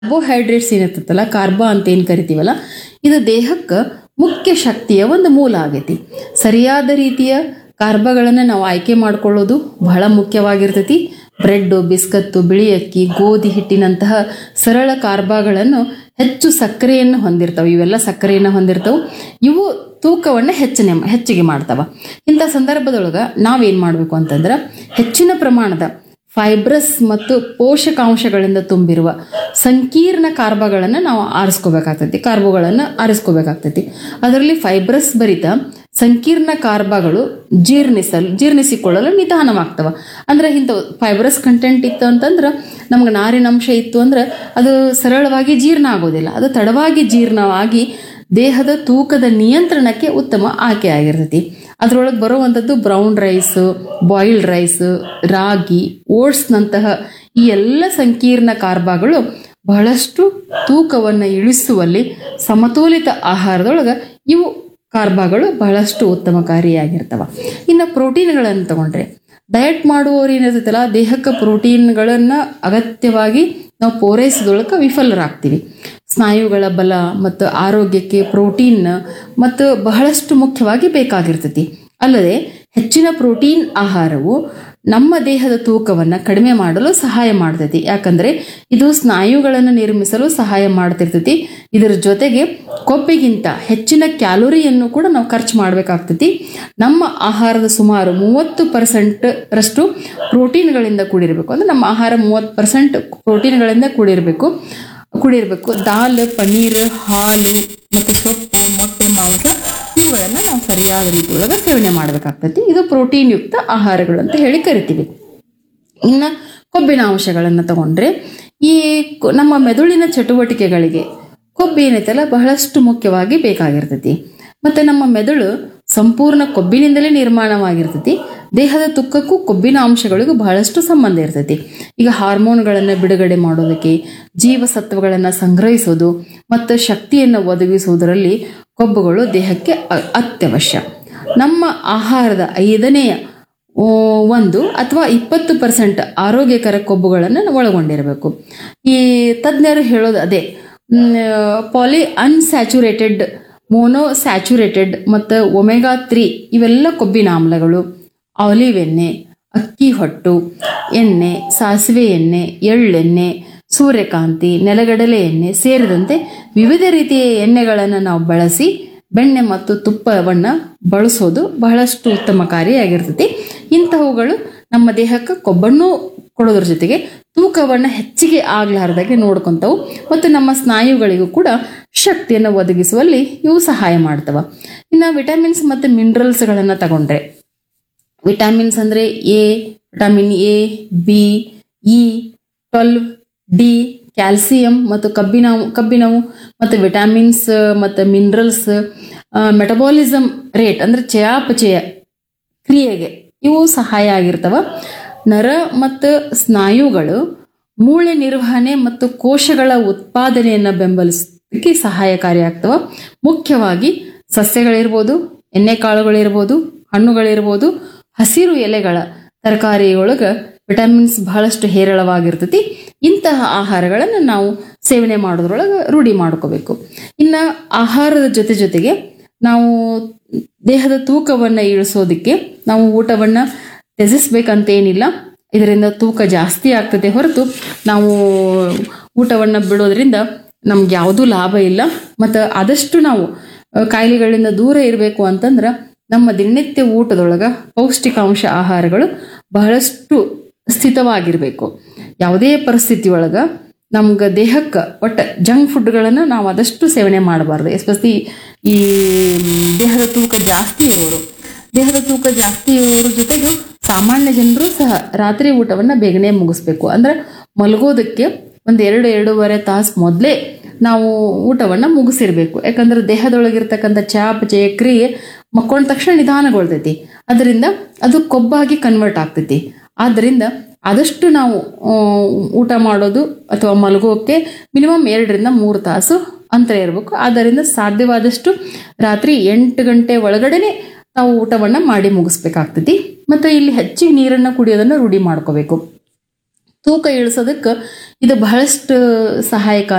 carbohydrates ಏನಿರ್ತೈತಲ್ಲ ಕಾರ್ಬಾ ಅಂತ ಏನು ಕರಿತೀವಲ್ಲ ಇದು ದೇಹಕ್ಕೆ ಮುಖ್ಯ ಶಕ್ತಿಯ ಒಂದು ಮೂಲ ಆಗೈತಿ ಸರಿಯಾದ ರೀತಿಯ ಕಾರ್ಬಗಳನ್ನು ನಾವು ಆಯ್ಕೆ ಮಾಡ್ಕೊಳ್ಳೋದು ಬಹಳ ಮುಖ್ಯವಾಗಿರ್ತೈತಿ ಬ್ರೆಡ್ಡು ಬಿಸ್ಕತ್ತು ಬಿಳಿ ಅಕ್ಕಿ ಗೋಧಿ ಹಿಟ್ಟಿನಂತಹ ಸರಳ ಕಾರ್ಬಾಗಳನ್ನು ಹೆಚ್ಚು ಸಕ್ಕರೆಯನ್ನು ಹೊಂದಿರ್ತವೆ ಇವೆಲ್ಲ ಸಕ್ಕರೆಯನ್ನು ಹೊಂದಿರ್ತವೆ ಇವು ತೂಕವನ್ನು ಹೆಚ್ಚನೆ ಹೆಚ್ಚಿಗೆ ಮಾಡ್ತಾವ ಇಂಥ ಸಂದರ್ಭದೊಳಗೆ ನಾವೇನು ಮಾಡಬೇಕು ಅಂತಂದ್ರೆ ಹೆಚ್ಚಿನ ಪ್ರಮಾಣದ ಫೈಬ್ರಸ್ ಮತ್ತು ಪೋಷಕಾಂಶಗಳಿಂದ ತುಂಬಿರುವ ಸಂಕೀರ್ಣ ಕಾರ್ಬಗಳನ್ನು ನಾವು ಆರಿಸ್ಕೋಬೇಕಾಗ್ತೈತಿ ಕಾರ್ಬೋಗಳನ್ನು ಆರಿಸ್ಕೋಬೇಕಾಗ್ತೈತಿ ಅದರಲ್ಲಿ ಫೈಬ್ರಸ್ ಭರಿತ ಸಂಕೀರ್ಣ ಕಾರ್ಬಗಳು ಜೀರ್ಣಿಸಲು ಜೀರ್ಣಿಸಿಕೊಳ್ಳಲು ನಿಧಾನವಾಗ್ತವ ಅಂದ್ರೆ ಇಂಥ ಫೈಬ್ರಸ್ ಕಂಟೆಂಟ್ ಇತ್ತು ಅಂತಂದ್ರೆ ನಮ್ಗೆ ನಾರಿನಂಶ ಇತ್ತು ಅಂದ್ರೆ ಅದು ಸರಳವಾಗಿ ಜೀರ್ಣ ಆಗೋದಿಲ್ಲ ಅದು ತಡವಾಗಿ ಜೀರ್ಣವಾಗಿ ದೇಹದ ತೂಕದ ನಿಯಂತ್ರಣಕ್ಕೆ ಉತ್ತಮ ಆಯ್ಕೆ ಆಗಿರ್ತೈತಿ ಅದರೊಳಗೆ ಬರುವಂಥದ್ದು ಬ್ರೌನ್ ರೈಸ್ ಬಾಯ್ಲ್ಡ್ ರೈಸ್ ರಾಗಿ ಓಟ್ಸ್ನಂತಹ ಈ ಎಲ್ಲ ಸಂಕೀರ್ಣ ಕಾರ್ಬಗಳು ಬಹಳಷ್ಟು ತೂಕವನ್ನು ಇಳಿಸುವಲ್ಲಿ ಸಮತೋಲಿತ ಆಹಾರದೊಳಗೆ ಇವು ಕಾರ್ಬಗಳು ಬಹಳಷ್ಟು ಉತ್ತಮಕಾರಿಯಾಗಿರ್ತವ ಇನ್ನು ಪ್ರೋಟೀನ್ಗಳನ್ನು ತಗೊಂಡ್ರೆ ಡಯಟ್ ಮಾಡುವವರು ಏನಿರ್ತೈತಲ್ಲ ದೇಹಕ್ಕೆ ಪ್ರೋಟೀನ್ಗಳನ್ನು ಅಗತ್ಯವಾಗಿ ನಾವು ಪೂರೈಸೋದೊಳಗೆ ವಿಫಲರಾಗ್ತೀವಿ ಸ್ನಾಯುಗಳ ಬಲ ಮತ್ತು ಆರೋಗ್ಯಕ್ಕೆ ಪ್ರೋಟೀನ್ ಮತ್ತು ಬಹಳಷ್ಟು ಮುಖ್ಯವಾಗಿ ಬೇಕಾಗಿರ್ತೈತಿ ಅಲ್ಲದೆ ಹೆಚ್ಚಿನ ಪ್ರೋಟೀನ್ ಆಹಾರವು ನಮ್ಮ ದೇಹದ ತೂಕವನ್ನು ಕಡಿಮೆ ಮಾಡಲು ಸಹಾಯ ಮಾಡ್ತೈತಿ ಯಾಕಂದ್ರೆ ಇದು ಸ್ನಾಯುಗಳನ್ನು ನಿರ್ಮಿಸಲು ಸಹಾಯ ಮಾಡ್ತಿರ್ತೈತಿ ಇದರ ಜೊತೆಗೆ ಕೊಬ್ಬಿಗಿಂತ ಹೆಚ್ಚಿನ ಕ್ಯಾಲೋರಿಯನ್ನು ಕೂಡ ನಾವು ಖರ್ಚು ಮಾಡಬೇಕಾಗ್ತೈತಿ ನಮ್ಮ ಆಹಾರದ ಸುಮಾರು ಮೂವತ್ತು ಪರ್ಸೆಂಟ್ ರಷ್ಟು ಪ್ರೋಟೀನ್ಗಳಿಂದ ಕೂಡಿರಬೇಕು ಅಂದ್ರೆ ನಮ್ಮ ಆಹಾರ ಮೂವತ್ತು ಪರ್ಸೆಂಟ್ ಪ್ರೋಟೀನ್ಗಳಿಂದ ಕೂಡಿರಬೇಕು ಕೂಡಿರಬೇಕು ದಾಲ್ ಪನ್ನೀರ್ ಹಾಲು ಮತ್ತು ಸೊಪ್ಪು ಮೊಟ್ಟೆ ಮಾಂಸ ಇವುಗಳನ್ನು ನಾವು ಸರಿಯಾದ ರೀತಿಯೊಳಗೆ ಸೇವನೆ ಮಾಡಬೇಕಾಗ್ತೈತಿ ಇದು ಪ್ರೋಟೀನ್ ಯುಕ್ತ ಆಹಾರಗಳು ಅಂತ ಹೇಳಿ ಕರಿತೀವಿ ಇನ್ನು ಕೊಬ್ಬಿನ ಅಂಶಗಳನ್ನು ತಗೊಂಡ್ರೆ ಈ ಕೊ- ನಮ್ಮ ಮೆದುಳಿನ ಚಟುವಟಿಕೆಗಳಿಗೆ ಕೊಬ್ಬು ಏನೈತಲ್ಲ ಬಹಳಷ್ಟು ಮುಖ್ಯವಾಗಿ ಬೇಕಾಗಿರ್ತೈತಿ ಮತ್ತು ನಮ್ಮ ಮೆದುಳು ಸಂಪೂರ್ಣ ಕೊಬ್ಬಿನಿಂದಲೇ ನಿರ್ಮಾಣವಾಗಿರ್ತೈತಿ ದೇಹದ ತುಕ್ಕಕ್ಕೂ ಕೊಬ್ಬಿನ ಅಂಶಗಳಿಗೂ ಬಹಳಷ್ಟು ಸಂಬಂಧ ಇರ್ತೈತಿ ಈಗ ಹಾರ್ಮೋನ್ಗಳನ್ನು ಬಿಡುಗಡೆ ಮಾಡೋದಕ್ಕೆ ಜೀವಸತ್ವಗಳನ್ನು ಸಂಗ್ರಹಿಸೋದು ಮತ್ತು ಶಕ್ತಿಯನ್ನು ಒದಗಿಸುವುದರಲ್ಲಿ ಕೊಬ್ಬುಗಳು ದೇಹಕ್ಕೆ ಅ- ಅತ್ಯವಶ್ಯ ನಮ್ಮ ಆಹಾರದ ಐದನೆಯ ಆ, ಒಂದು ಅಥವಾ ಇಪ್ಪತ್ತು ಪರ್ಸೆಂಟ್ ಆರೋಗ್ಯಕರ ಕೊಬ್ಬುಗಳನ್ನು ಒಳಗೊಂಡಿರಬೇಕು ಈ ತಜ್ಞರು ಹೇಳೋದು ಅದೇ ಪಾಲಿ ಅನ್ಸ್ಯಾಚುರೇಟೆಡ್ ಮೋನೋ ಸ್ಯಾಚುರೇಟೆಡ್ ಮತ್ತು ಒಮೆಗಾ ತ್ರೀ ಇವೆಲ್ಲ ಕೊಬ್ಬಿನ ಆಮ್ಲಗಳು ಆಲಿವ್ ಎಣ್ಣೆ ಅಕ್ಕಿ ಹೊಟ್ಟು ಎಣ್ಣೆ ಸಾಸಿವೆ ಎಣ್ಣೆ ಎಳ್ಳೆಣ್ಣೆ ಸೂರ್ಯಕಾಂತಿ ನೆಲಗಡಲೆ ಎಣ್ಣೆ ಸೇರಿದಂತೆ ವಿವಿಧ ರೀತಿಯ ಎಣ್ಣೆಗಳನ್ನು ನಾವು ಬಳಸಿ ಬೆಣ್ಣೆ ಮತ್ತು ತುಪ್ಪವನ್ನು ಬಳಸೋದು ಬಹಳಷ್ಟು ಉತ್ತಮಕಾರಿಯಾಗಿರ್ತೈತಿ ಇಂತಹವುಗಳು ನಮ್ಮ ದೇಹಕ್ಕೆ ಕೊಬ್ಬನ್ನು ಕೊಡೋದ್ರ ಜೊತೆಗೆ ತೂಕವನ್ನು ಹೆಚ್ಚಿಗೆ ಆಗ್ಲಾರ್ದಾಗೆ ನೋಡ್ಕೊಂತವು ಮತ್ತು ನಮ್ಮ ಸ್ನಾಯುಗಳಿಗೂ ಕೂಡ ಶಕ್ತಿಯನ್ನು ಒದಗಿಸುವಲ್ಲಿ ಇವು ಸಹಾಯ ಮಾಡ್ತವ ಇನ್ನು ವಿಟಮಿನ್ಸ್ ಮತ್ತು ಮಿನರಲ್ಸ್ಗಳನ್ನು ತಗೊಂಡ್ರೆ ವಿಟಮಿನ್ಸ್ ಅಂದರೆ A vitamin A B E twelve D calcium ಮತ್ತು ಕಬ್ಬಿಣವು ಕಬ್ಬಿಣವು ಮತ್ತು ವಿಟಮಿನ್ಸ್ ಮತ್ತು ಮಿನರಲ್ಸ್ ಮೆಟಬಾಲಿಸಮ್ ರೇಟ್ ಅಂದರೆ ಚಯಾಪಚಯ ಕ್ರಿಯೆಗೆ ಇವು ಸಹಾಯ ಆಗಿರ್ತವ ನರ ಮತ್ತು ಸ್ನಾಯುಗಳು ಮೂಳೆ ನಿರ್ವಹಣೆ ಮತ್ತು ಕೋಶಗಳ ಉತ್ಪಾದನೆಯನ್ನು ಬೆಂಬಲಿಸಲಿಕ್ಕೆ ಸಹಾಯಕಾರಿಯಾಗ್ತವ ಮುಖ್ಯವಾಗಿ ಸಸ್ಯಗಳಿರ್ಬೋದು ಎಣ್ಣೆಕಾಳುಗಳಿರ್ಬೋದು ಹಣ್ಣುಗಳಿರ್ಬೋದು ಹಸಿರು ಎಲೆಗಳ ತರಕಾರಿಯೊಳಗೆ ವಿಟಮಿನ್ಸ್ ಬಹಳಷ್ಟು ಹೇರಳವಾಗಿರ್ತೈತಿ ಇಂತಹ ಆಹಾರಗಳನ್ನು ನಾವು ಸೇವನೆ ಮಾಡೋದ್ರೊಳಗೆ ರೂಢಿ ಮಾಡ್ಕೋಬೇಕು ಇನ್ನು ಆಹಾರದ ಜೊತೆ ಜೊತೆಗೆ ನಾವು ದೇಹದ ತೂಕವನ್ನು ಇಳಿಸೋದಕ್ಕೆ ನಾವು ಊಟವನ್ನು ತ್ಯಜಿಸ್ಬೇಕಂತ ಏನಿಲ್ಲ ಇದರಿಂದ ತೂಕ ಜಾಸ್ತಿ ಆಗ್ತದೆ ಹೊರತು ನಾವು ಊಟವನ್ನು ಬಿಡೋದ್ರಿಂದ ನಮ್ಗೆ ಯಾವುದೂ ಲಾಭ ಇಲ್ಲ ಮತ್ತು ಆದಷ್ಟು ನಾವು ಅಹ್, ಕಾಯಿಲೆಗಳಿಂದ ದೂರ ಇರಬೇಕು ಅಂತಂದ್ರೆ ನಮ್ಮ ದಿನನಿತ್ಯ ಊಟದೊಳಗೆ ಪೌಷ್ಟಿಕಾಂಶ ಆಹಾರಗಳು ಬಹಳಷ್ಟು ಸ್ಥಿತವಾಗಿರಬೇಕು ಯಾವುದೇ ಪರಿಸ್ಥಿತಿ ಒಳಗೆ ನಮ್ಗೆ ದೇಹಕ್ಕೆ ಒಟ್ಟು ಜಂಕ್ ಫುಡ್ಗಳನ್ನು ನಾವು ಆದಷ್ಟು ಸೇವನೆ ಮಾಡಬಾರ್ದು ಎಸ್ಪೆಷಲಿ ಈ ಮ್, ದೇಹದ ತೂಕ ಜಾಸ್ತಿ ಇರೋರು ದೇಹದ ತೂಕ ಜಾಸ್ತಿ ಇರೋರ ಜೊತೆಗೆ ಸಾಮಾನ್ಯ ಜನರು ಸಹ ರಾತ್ರಿ ಊಟವನ್ನು ಬೇಗನೆ ಮುಗಿಸ್ಬೇಕು ಅಂದ್ರೆ ಮಲಗೋದಕ್ಕೆ ಒಂದು ಎರಡು ಎರಡೂವರೆ ತಾಸು ಮೊದಲೇ ನಾವು ಊಟವನ್ನು ಮುಗಿಸಿರ್ಬೇಕು ಯಾಕಂದ್ರೆ ದೇಹದೊಳಗಿರ್ತಕ್ಕಂಥ ಚಾಪಚಯ ಕ್ರಿಯೆ ಮಕ್ಕೊಂಡ ತಕ್ಷಣ ನಿಧಾನಗೊಳ್ತೈತಿ ಅದರಿಂದ ಅದು ಕೊಬ್ಬಾಗಿ ಕನ್ವರ್ಟ್ ಆಗ್ತೈತಿ ಆದ್ದರಿಂದ ಆದಷ್ಟು ನಾವು ಆ, ಊಟ ಮಾಡೋದು ಅಥವಾ ಮಲಗೋಕ್ಕೆ ಮಿನಿಮಮ್ ಎರಡರಿಂದ ಮೂರು ತಾಸು ಅಂತರ ಇರಬೇಕು ಆದ್ದರಿಂದ ಸಾಧ್ಯವಾದಷ್ಟು ರಾತ್ರಿ ಎಂಟು ಗಂಟೆ ಒಳಗಡೆನೆ ನಾವು ಊಟವನ್ನು ಮಾಡಿ ಮುಗಿಸ್ಬೇಕಾಗ್ತೈತಿ ಮತ್ತು ಇಲ್ಲಿ ಹೆಚ್ಚಿಗೆ ನೀರನ್ನು ಕುಡಿಯೋದನ್ನು ರೂಢಿ ಮಾಡ್ಕೋಬೇಕು ತೂಕ ಇಳಿಸೋದಕ್ಕೆ ಇದು ಬಹಳಷ್ಟು ಸಹಾಯಕ